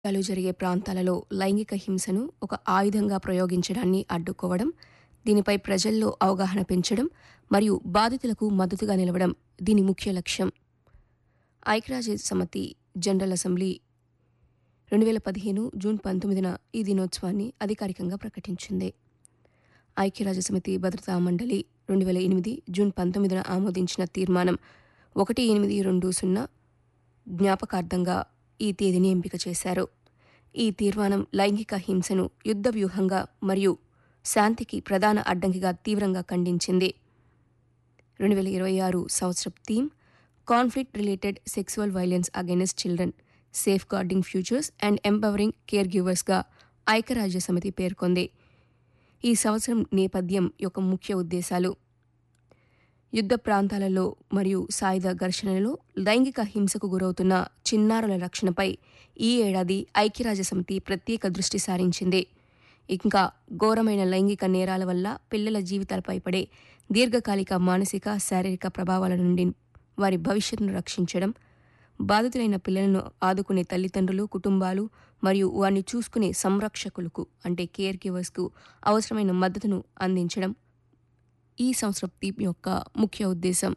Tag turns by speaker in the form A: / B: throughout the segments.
A: ఘర్షణలు జరిగే ప్రాంతాలలో లైంగిక హింసను ఒక ఆయుధంగా ప్రయోగించడాన్ని అడ్డుకోవడం దీనిపై ప్రజల్లో అవగాహన పెంచడం మరియు బాధితులకు మద్దతుగా నిలవడం దీని ముఖ్య లక్ష్యం ఐక్యరాజ్య సమితి జనరల్ అసెంబ్లీ రెండు వేల పదిహేను జూన్ పంతొమ్మిదిన ఈ దినోత్సవాన్ని అధికారికంగా ప్రకటించింది ఐక్యరాజ్య సమితి భద్రతా మండలి రెండు వేల ఎనిమిది జూన్ పంతొమ్మిదిన ఆమోదించిన తీర్మానం ఒకటి ఎనిమిది రెండు సున్నా జ్ఞాపకార్థంగా ఈ తేదీని ఎంపిక చేశారు ఈ తీర్మానం లైంగిక హింసను యుద్ధ వ్యూహంగా మరియు శాంతికి ప్రధాన అడ్డంకిగా తీవ్రంగా ఖండించింది రెండు వేల ఇరవై ఆరు సంవత్సరం theme conflict related sexual violence against children safeguarding futures and empowering care గివర్స్గా ఐక్యరాజ్య సమితి పేర్కొంది ఈ సంవత్సరం నేపథ్యం యొక్క ముఖ్య ఉద్దేశాలు యుద్ధ ప్రాంతాలలో మరియు సాయుధ ఘర్షణలలో లైంగిక హింసకు గురవుతున్న చిన్నారుల రక్షణపై ఈ ఏడాది ఐక్యరాజ్య సమితి ప్రత్యేక దృష్టి సారించింది ఇంకా ఘోరమైన లైంగిక నేరాల వల్ల పిల్లల జీవితాలపై పడే దీర్ఘకాలిక మానసిక శారీరక ప్రభావాల నుండి వారి భవిష్యత్తును రక్షించడం బాధితులైన పిల్లలను ఆదుకునే తల్లిదండ్రులు కుటుంబాలు మరియు వారిని చూసుకునే సంరక్షకులకు అంటే కేర్ గివర్స్కు అవసరమైన మద్దతును అందించడం ఈ సంవత్సరం థీమ్ యొక్క ముఖ్య ఉద్దేశం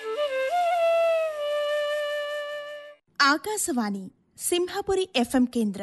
B: ఆకాశవాణి సింహపురి ఎఫ్ఎం కేంద్రం